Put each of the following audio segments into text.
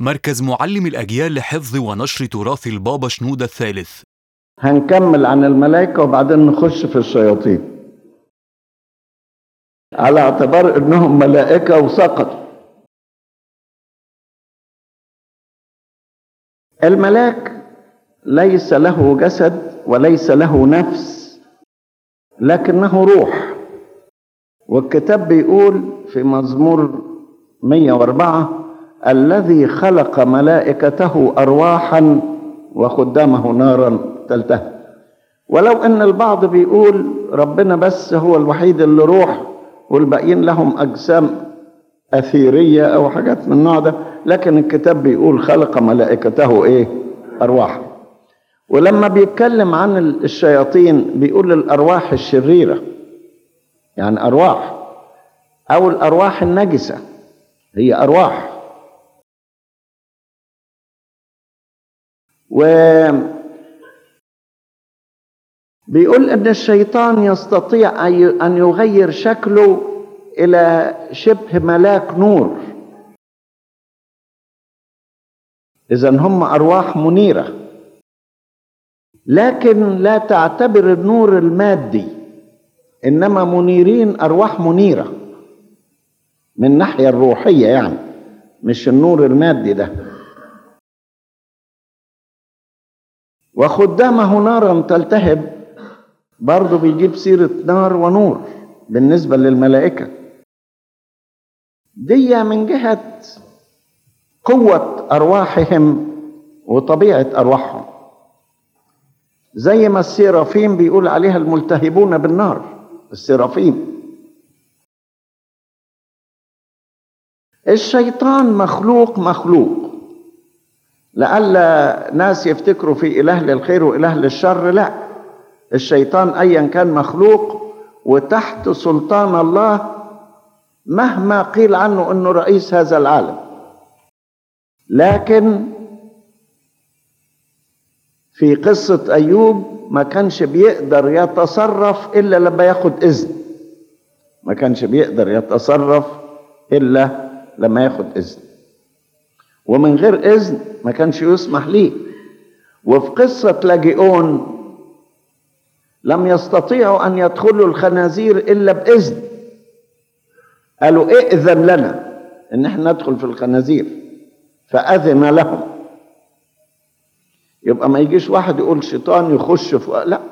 مركز معلم الأجيال لحفظ ونشر تراث البابا شنودة الثالث هنكمل عن الملائكة وبعدين نخش في الشياطين على اعتبار انهم ملائكة وسقطوا الملاك ليس له جسد وليس له نفس لكنه روح والكتاب بيقول في مزمور 104 الذي خلق ملائكته أرواحا وخدامه نارا تلتهب ولو ان البعض بيقول ربنا بس هو الوحيد اللي روح والباقيين لهم اجسام اثيريه او حاجات من النوع ده لكن الكتاب بيقول خلق ملائكته ايه ارواح ولما بيتكلم عن الشياطين بيقول الارواح الشريره يعني ارواح او الارواح النجسه هي ارواح و بيقول ان الشيطان يستطيع ان يغير شكله الى شبه ملاك نور اذا هم ارواح منيره لكن لا تعتبر النور المادي انما منيرين ارواح منيره من الناحيه الروحيه يعني مش النور المادي ده وخدامه نارا تلتهب برضه بيجيب سيرة نار ونور بالنسبة للملائكة دي من جهة قوة أرواحهم وطبيعة أرواحهم زي ما السيرافيم بيقول عليها الملتهبون بالنار السيرافيم الشيطان مخلوق مخلوق لئلا ناس يفتكروا في إله للخير وإله للشر لا الشيطان ايا كان مخلوق وتحت سلطان الله مهما قيل عنه انه رئيس هذا العالم لكن في قصة أيوب ما كانش بيقدر يتصرف إلا لما ياخد إذن ما كانش بيقدر يتصرف إلا لما ياخد إذن ومن غير إذن ما كانش يسمح ليه وفي قصة لاجئون لم يستطيعوا ان يدخلوا الخنازير الا باذن قالوا ائذن لنا ان احنا ندخل في الخنازير فاذن لهم يبقى ما يجيش واحد يقول شيطان يخش في لا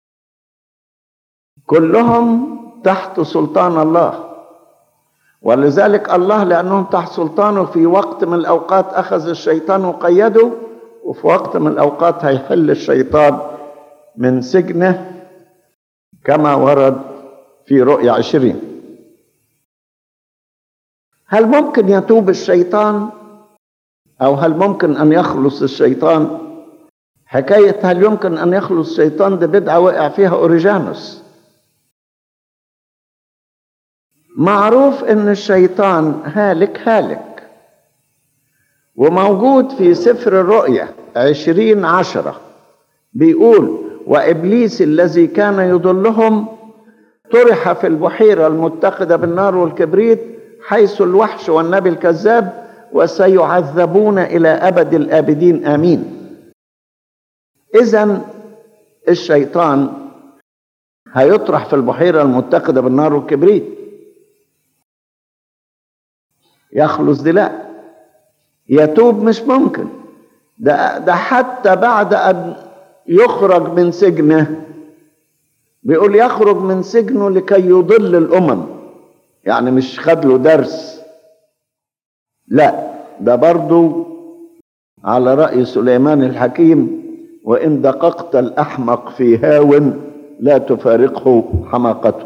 كلهم تحت سلطان الله ولذلك الله لانهم تحت سلطانه في وقت من الاوقات اخذ الشيطان وقيده وفي وقت من الاوقات هيحل الشيطان من سجنه كما ورد في رؤيا عشرين هل ممكن يتوب الشيطان او هل ممكن ان يخلص الشيطان حكاية هل يمكن ان يخلص الشيطان ده بدعة وقع فيها اوريجانوس معروف ان الشيطان هالك هالك وموجود في سفر الرؤيا عشرين عشرة بيقول وابليس الذي كان يضلهم طرح في البحيره المتقده بالنار والكبريت حيث الوحش والنبي الكذاب وسيعذبون الى ابد الابدين امين اذا الشيطان هيطرح في البحيره المتقده بالنار والكبريت يخلص دي لا يتوب مش ممكن ده ده حتى بعد ان يخرج من سجنه بيقول يخرج من سجنه لكي يضل الامم يعني مش خد له درس لا ده برضو على رأي سليمان الحكيم وإن دققت الأحمق في هاو لا تفارقه حماقته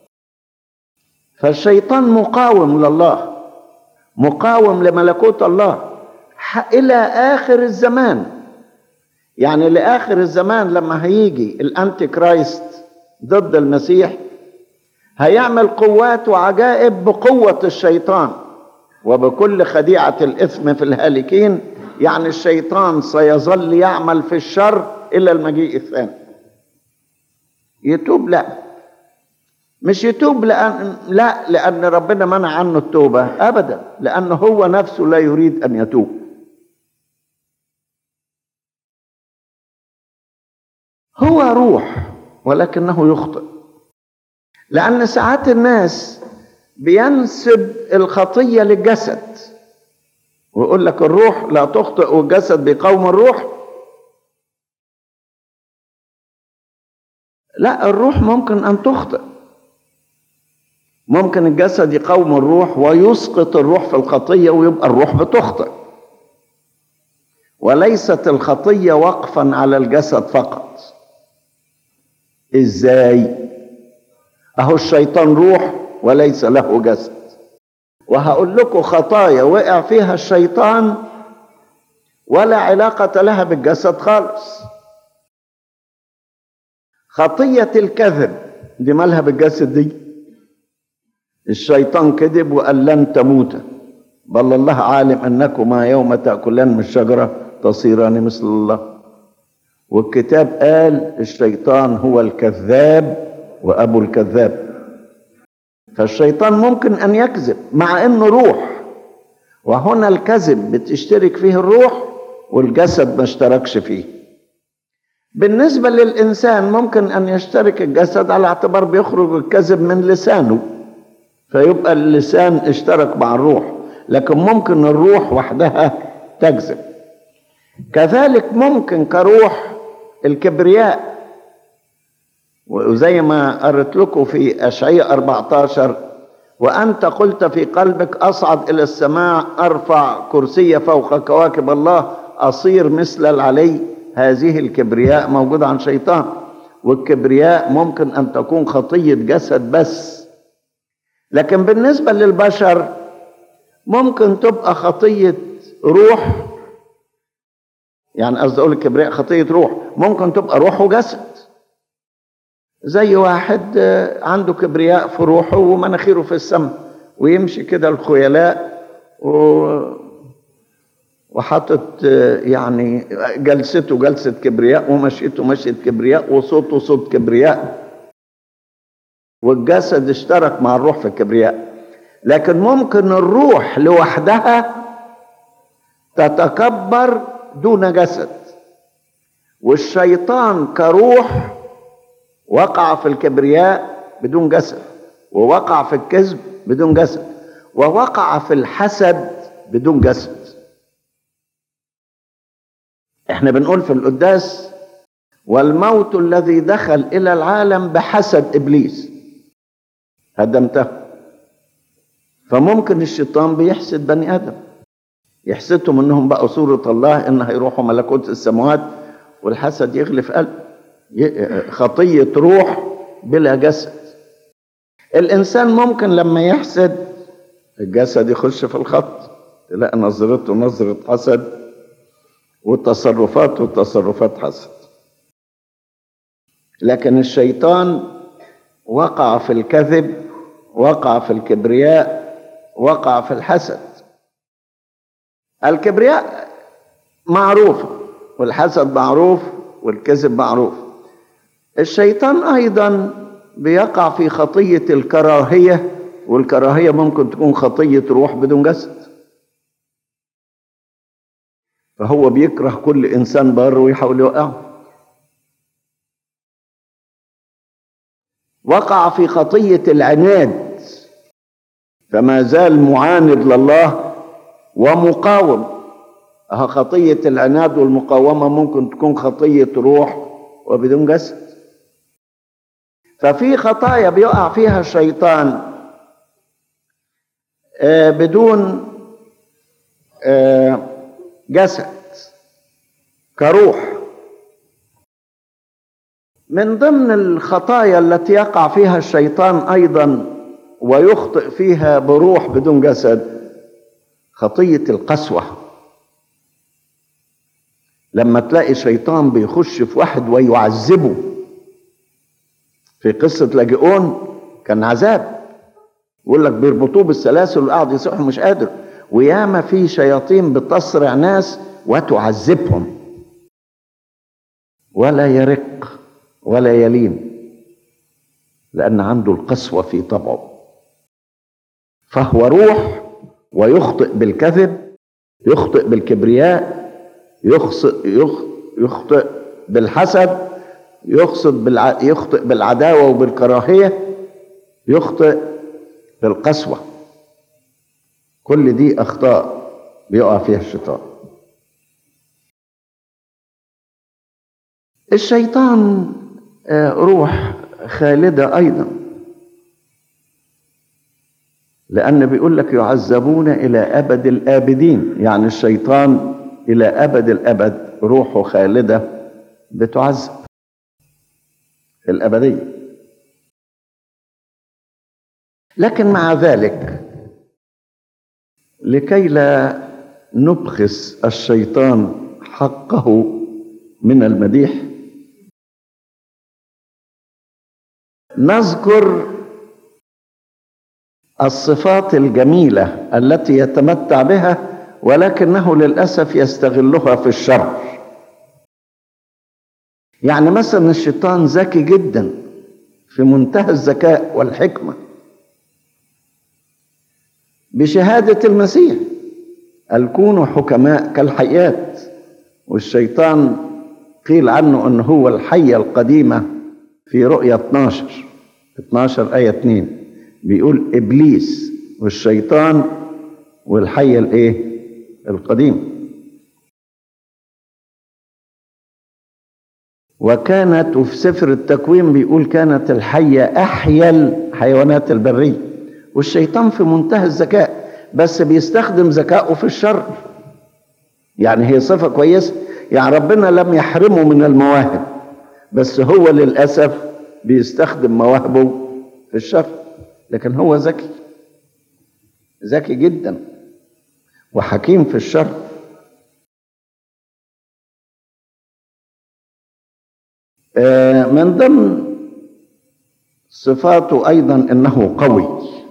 فالشيطان مقاوم لله مقاوم لملكوت الله إلى آخر الزمان يعني لاخر الزمان لما هيجي الانتي كرايست ضد المسيح هيعمل قوات وعجائب بقوه الشيطان وبكل خديعه الاثم في الهالكين يعني الشيطان سيظل يعمل في الشر الى المجيء الثاني يتوب لا مش يتوب لأن لا لأن ربنا منع عنه التوبة أبدا لأن هو نفسه لا يريد أن يتوب هو روح ولكنه يخطئ لأن ساعات الناس بينسب الخطية للجسد ويقول لك الروح لا تخطئ والجسد بيقاوم الروح لا الروح ممكن أن تخطئ ممكن الجسد يقاوم الروح ويسقط الروح في الخطية ويبقى الروح بتخطئ وليست الخطية وقفا على الجسد فقط ازاي اهو الشيطان روح وليس له جسد وهقول لكم خطايا وقع فيها الشيطان ولا علاقة لها بالجسد خالص خطية الكذب دي مالها بالجسد دي الشيطان كذب وقال لن تموت بل الله عالم انكما يوم تاكلان من الشجره تصيران مثل الله والكتاب قال الشيطان هو الكذاب وابو الكذاب فالشيطان ممكن ان يكذب مع انه روح وهنا الكذب بتشترك فيه الروح والجسد ما اشتركش فيه بالنسبه للانسان ممكن ان يشترك الجسد على اعتبار بيخرج الكذب من لسانه فيبقى اللسان اشترك مع الروح لكن ممكن الروح وحدها تكذب كذلك ممكن كروح الكبرياء وزي ما قرأت لكم في أشعية 14 وأنت قلت في قلبك أصعد إلى السماء أرفع كرسي فوق كواكب الله أصير مثل العلي هذه الكبرياء موجودة عن شيطان والكبرياء ممكن أن تكون خطية جسد بس لكن بالنسبة للبشر ممكن تبقى خطية روح يعني قصدي أقول الكبرياء خطية روح ممكن تبقى روح وجسد زي واحد عنده كبرياء في روحه ومناخيره في السماء ويمشي كده الخيلاء و... وحاطط يعني جلسته جلسة كبرياء ومشيته مشية كبرياء وصوته صوت كبرياء والجسد اشترك مع الروح في الكبرياء لكن ممكن الروح لوحدها تتكبر دون جسد والشيطان كروح وقع في الكبرياء بدون جسد ووقع في الكذب بدون جسد ووقع في الحسد بدون جسد احنا بنقول في القداس والموت الذي دخل الى العالم بحسد ابليس هدمته فممكن الشيطان بيحسد بني ادم يحسدهم انهم بقوا صورة الله ان هيروحوا ملكوت السماوات والحسد يغلي في قلب خطية روح بلا جسد الانسان ممكن لما يحسد الجسد يخش في الخط تلاقي نظرته نظرة حسد وتصرفاته تصرفات حسد لكن الشيطان وقع في الكذب وقع في الكبرياء وقع في الحسد الكبرياء معروف والحسد معروف والكذب معروف الشيطان ايضا بيقع في خطيه الكراهيه والكراهيه ممكن تكون خطيه روح بدون جسد فهو بيكره كل انسان بار ويحاول يوقعه وقع في خطيه العناد فما زال معاند لله ومقاوم اه خطيه العناد والمقاومه ممكن تكون خطيه روح وبدون جسد ففي خطايا بيقع فيها الشيطان آه بدون آه جسد كروح من ضمن الخطايا التي يقع فيها الشيطان ايضا ويخطئ فيها بروح بدون جسد خطيه القسوه لما تلاقي شيطان بيخش في واحد ويعذبه في قصة لاجئون كان عذاب يقول لك بيربطوه بالسلاسل وقعد يصح مش قادر وياما في شياطين بتصرع ناس وتعذبهم ولا يرق ولا يلين لأن عنده القسوة في طبعه فهو روح ويخطئ بالكذب يخطئ بالكبرياء يخطئ, يخطئ بالحسد يقصد بالع... يخطئ بالعداوة وبالكراهية يخطئ بالقسوة كل دي أخطاء بيقع فيها الشيطان الشيطان آه، روح خالدة أيضا لأن بيقول لك يعذبون إلى أبد الآبدين يعني الشيطان إلى أبد الأبد روحه خالدة بتعذب في الأبدية لكن مع ذلك لكي لا نبخس الشيطان حقه من المديح نذكر الصفات الجميله التي يتمتع بها ولكنه للاسف يستغلها في الشر يعني مثلا الشيطان ذكي جدا في منتهى الذكاء والحكمه بشهاده المسيح الكونوا حكماء كالحيات والشيطان قيل عنه انه هو الحيه القديمه في رؤيا 12 12 ايه 2 بيقول ابليس والشيطان والحيه الايه القديم وكانت وفي سفر التكوين بيقول كانت الحيه احيا الحيوانات البريه والشيطان في منتهى الذكاء بس بيستخدم ذكائه في الشر يعني هي صفه كويسه يعني ربنا لم يحرمه من المواهب بس هو للاسف بيستخدم مواهبه في الشر لكن هو ذكي ذكي جدا وحكيم في الشر آه، من ضمن صفاته ايضا انه قوي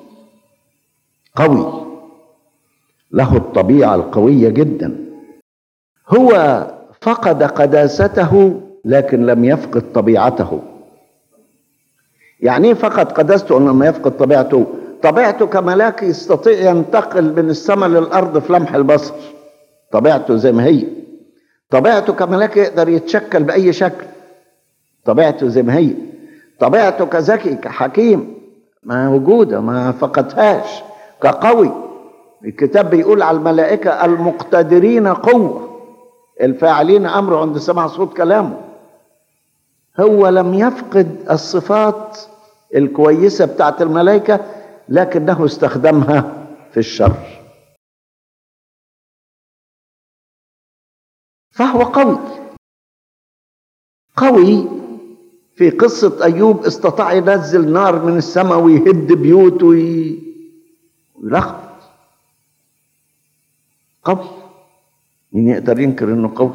قوي له الطبيعه القويه جدا هو فقد قداسته لكن لم يفقد طبيعته يعني ايه فقد قداسته لما يفقد طبيعته طبيعته كملاك يستطيع ينتقل من السماء للارض في لمح البصر طبيعته زي ما هي طبيعته كملاك يقدر يتشكل باي شكل طبيعته زي ما هي طبيعته كذكي كحكيم ما موجوده ما فقدهاش كقوي الكتاب بيقول على الملائكه المقتدرين قوه الفاعلين امره عند سمع صوت كلامه هو لم يفقد الصفات الكويسه بتاعت الملائكه لكنه استخدمها في الشر فهو قوي قوي في قصة أيوب استطاع ينزل نار من السماء ويهد بيوت وي... ويلخبط قوي مين يقدر ينكر انه قوي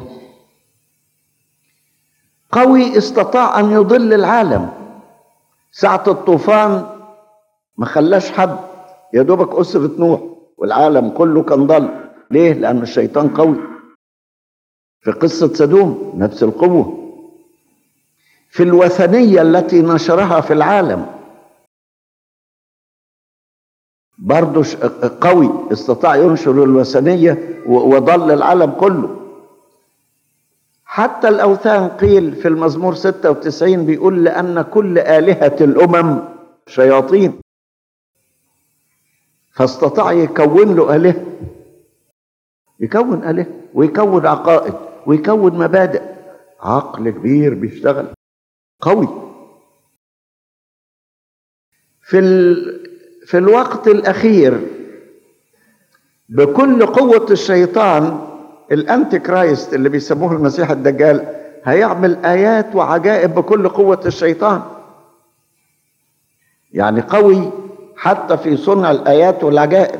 قوي استطاع ان يضل العالم ساعة الطوفان ما خلاش حد يا دوبك أسرة نوح والعالم كله كان ضل ليه؟ لأن الشيطان قوي في قصة سدوم نفس القوة في الوثنية التي نشرها في العالم برضه ش- قوي استطاع ينشر الوثنية و- وضل العالم كله حتى الأوثان قيل في المزمور 96 بيقول لأن كل آلهة الأمم شياطين فاستطاع يكون له آلهة يكون آلهة ويكون عقائد ويكون مبادئ عقل كبير بيشتغل قوي في ال... في الوقت الأخير بكل قوة الشيطان الأنتي كرايست اللي بيسموه المسيح الدجال هيعمل آيات وعجائب بكل قوة الشيطان يعني قوي حتى في صنع الآيات والعجائب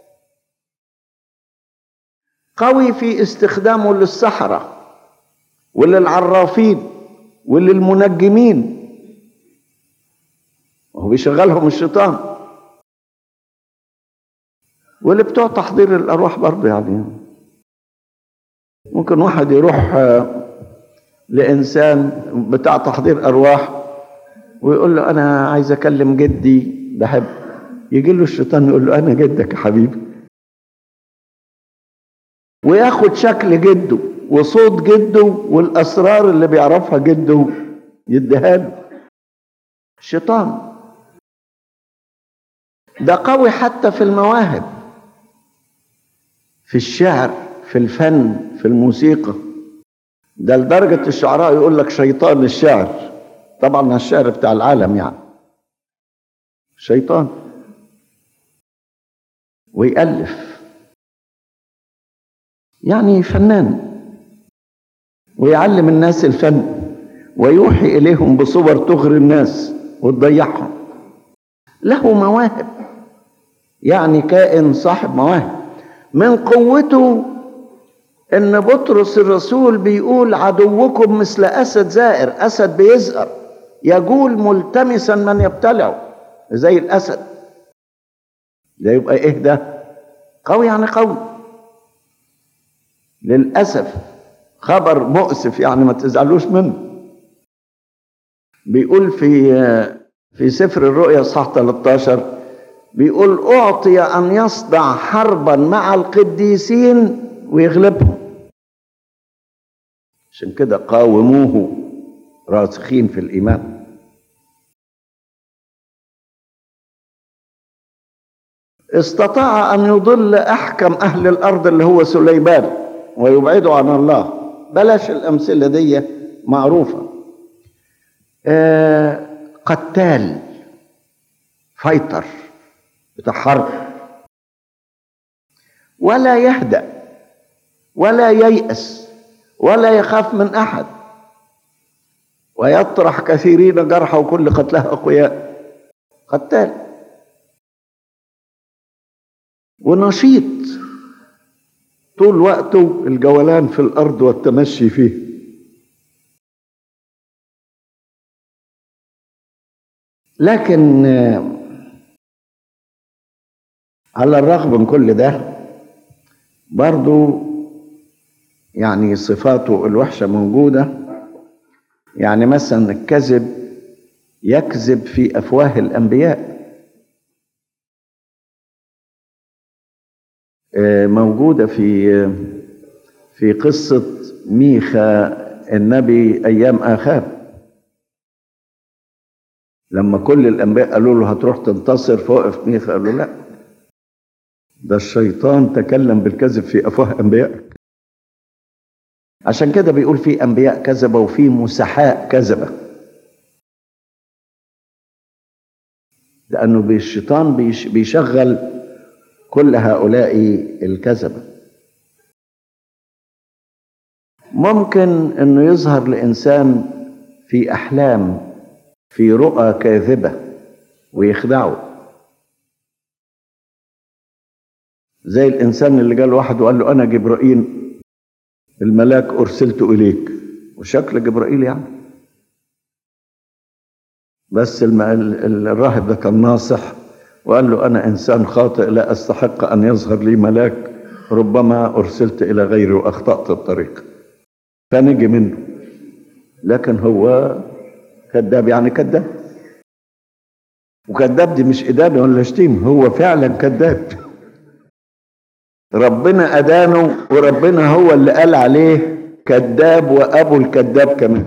قوي في استخدامه للسحرة وللعرافين وللمنجمين وهو بيشغلهم الشيطان واللي بتوع تحضير الأرواح برضه يعني ممكن واحد يروح آه، لإنسان بتاع تحضير أرواح ويقول له أنا عايز أكلم جدي بحب يجي له الشيطان يقول له أنا جدك يا حبيبي وياخد شكل جده وصوت جده والأسرار اللي بيعرفها جده يديها له الشيطان ده قوي حتى في المواهب في الشعر في الفن في الموسيقى ده لدرجة الشعراء يقول لك شيطان الشعر طبعا الشعر بتاع العالم يعني شيطان ويألف يعني فنان ويعلم الناس الفن ويوحي إليهم بصور تغري الناس وتضيعهم له مواهب يعني كائن صاحب مواهب من قوته ان بطرس الرسول بيقول عدوكم مثل اسد زائر اسد بيزقر يجول ملتمسا من يبتلعه زي الاسد ده يبقى ايه ده قوي يعني قوي للاسف خبر مؤسف يعني ما تزعلوش منه بيقول في في سفر الرؤيا صح 13 بيقول اعطي ان يصدع حربا مع القديسين ويغلبهم عشان كده قاوموه راسخين في الايمان استطاع ان يضل احكم اهل الارض اللي هو سليمان ويبعده عن الله بلاش الامثله دي معروفه آه قتال فايتر بتاع حرب ولا يهدأ ولا ييأس ولا يخاف من أحد ويطرح كثيرين جرحى وكل قتله أقوياء قتال ونشيط طول وقته الجولان في الأرض والتمشي فيه لكن على الرغم من كل ده برضو يعني صفاته الوحشة موجودة يعني مثلا الكذب يكذب في أفواه الأنبياء موجودة في في قصة ميخا النبي أيام آخاب لما كل الأنبياء قالوا له هتروح تنتصر فوقف ميخا قال له لا ده الشيطان تكلم بالكذب في أفواه أنبيائك عشان كده بيقول في أنبياء كذبة وفي مسحاء كذبة لأنه الشيطان بيشغل كل هؤلاء الكذبة ممكن أنه يظهر لإنسان في أحلام في رؤى كاذبة ويخدعه زي الإنسان اللي قال واحد وقال له أنا جبرائيل الملاك أرسلت إليك وشكل جبرائيل يعني بس الم... الراهب ده كان ناصح وقال له أنا إنسان خاطئ لا أستحق أن يظهر لي ملاك ربما أرسلت إلى غيري وأخطأت الطريق فنجي منه لكن هو كذاب يعني كذاب وكذاب دي مش إدانة ولا شتيمة هو فعلا كذاب ربنا أدانه وربنا هو اللي قال عليه كذاب وأبو الكذاب كمان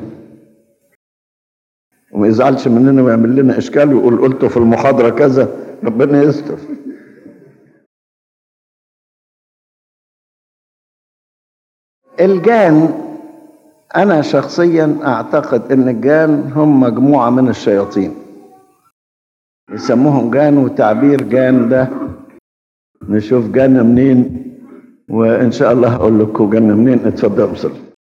وما يزعلش مننا ويعمل لنا إشكال ويقول قلته في المحاضرة كذا ربنا يستر الجان أنا شخصيا أعتقد إن الجان هم مجموعة من الشياطين يسموهم جان وتعبير جان ده نشوف جانا منين وإن شاء الله أقول لكم جانا منين اتفضلوا بصلي